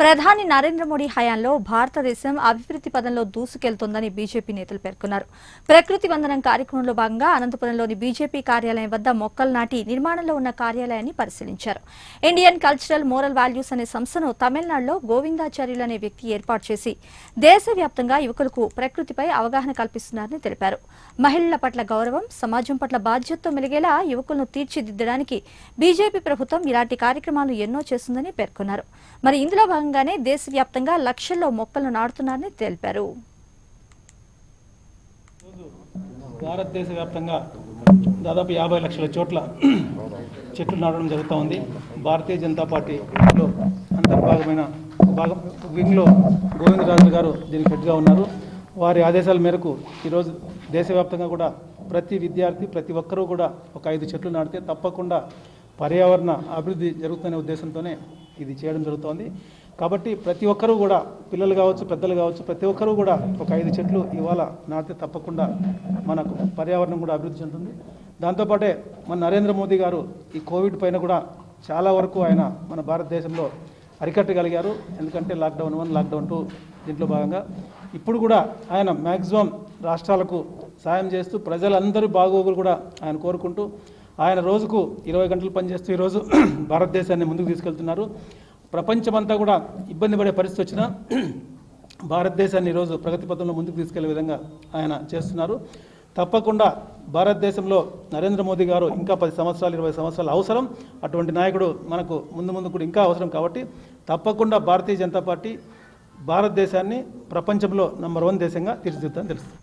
ప్రధాని నరేంద్ర మోడీ హయాంలో భారతదేశం అభివృద్ధి పదంలో దూసుకెళ్తోందని బీజేపీ నేతలు పేర్కొన్నారు ప్రకృతి వందనం కార్యక్రమంలో భాగంగా అనంతపురంలోని బీజేపీ కార్యాలయం వద్ద మొక్కలు నాటి నిర్మాణంలో ఉన్న కార్యాలయాన్ని పరిశీలించారు ఇండియన్ కల్చరల్ మోరల్ వాల్యూస్ అనే సంస్థను తమిళనాడులో గోవిందాచార్యులు అనే వ్యక్తి ఏర్పాటు చేసి దేశవ్యాప్తంగా యువకులకు ప్రకృతిపై అవగాహన కల్పిస్తున్నారని తెలిపారు మహిళల పట్ల గౌరవం సమాజం పట్ల బాధ్యతతో మెలిగేలా యువకులను తీర్చిదిద్దడానికి బీజేపీ ప్రభుత్వం ఇలాంటి కార్యక్రమాలు ఎన్నో చేస్తుందని పేర్కొన్నారు మరి ఇందులో భాగంగానే దేశవ్యాప్తంగా లక్షల్లో మొక్కలను నాటుతున్నారని తెలిపారు భారతదేశ వ్యాప్తంగా దాదాపు యాభై లక్షల చోట్ల చెట్లు నాటడం జరుగుతూ ఉంది భారతీయ జనతా పార్టీలో అంతర్భాగమైన ఒక భాగం వింగ్లో గోవిందరాజు గారు దీనికి హెడ్గా ఉన్నారు వారి ఆదేశాల మేరకు ఈరోజు దేశవ్యాప్తంగా కూడా ప్రతి విద్యార్థి ప్రతి ఒక్కరూ కూడా ఒక ఐదు చెట్లు నాటితే తప్పకుండా పర్యావరణ అభివృద్ధి జరుగుతున్న ఉద్దేశంతోనే ఇది చేయడం జరుగుతోంది కాబట్టి ప్రతి ఒక్కరూ కూడా పిల్లలు కావచ్చు పెద్దలు కావచ్చు ప్రతి ఒక్కరూ కూడా ఒక ఐదు చెట్లు ఇవాళ నాటితే తప్పకుండా మనకు పర్యావరణం కూడా అభివృద్ధి చెందుతుంది దాంతోపాటే మన నరేంద్ర మోదీ గారు ఈ కోవిడ్ పైన కూడా చాలా వరకు ఆయన మన భారతదేశంలో అరికట్టగలిగారు ఎందుకంటే లాక్డౌన్ వన్ లాక్డౌన్ టూ దీంట్లో భాగంగా ఇప్పుడు కూడా ఆయన మ్యాక్సిమం రాష్ట్రాలకు సాయం చేస్తూ ప్రజలందరూ బాగోగులు కూడా ఆయన కోరుకుంటూ ఆయన రోజుకు ఇరవై గంటలు పనిచేస్తూ ఈరోజు భారతదేశాన్ని ముందుకు తీసుకెళ్తున్నారు ప్రపంచమంతా కూడా ఇబ్బంది పడే పరిస్థితి వచ్చినా భారతదేశాన్ని ఈరోజు ప్రగతి పథంలో ముందుకు తీసుకెళ్లే విధంగా ఆయన చేస్తున్నారు తప్పకుండా భారతదేశంలో నరేంద్ర మోదీ గారు ఇంకా పది సంవత్సరాలు ఇరవై సంవత్సరాలు అవసరం అటువంటి నాయకుడు మనకు ముందు ముందు కూడా ఇంకా అవసరం కాబట్టి తప్పకుండా భారతీయ జనతా పార్టీ భారతదేశాన్ని ప్రపంచంలో నంబర్ వన్ దేశంగా తీర్చిదిద్దని తెలుస్తుంది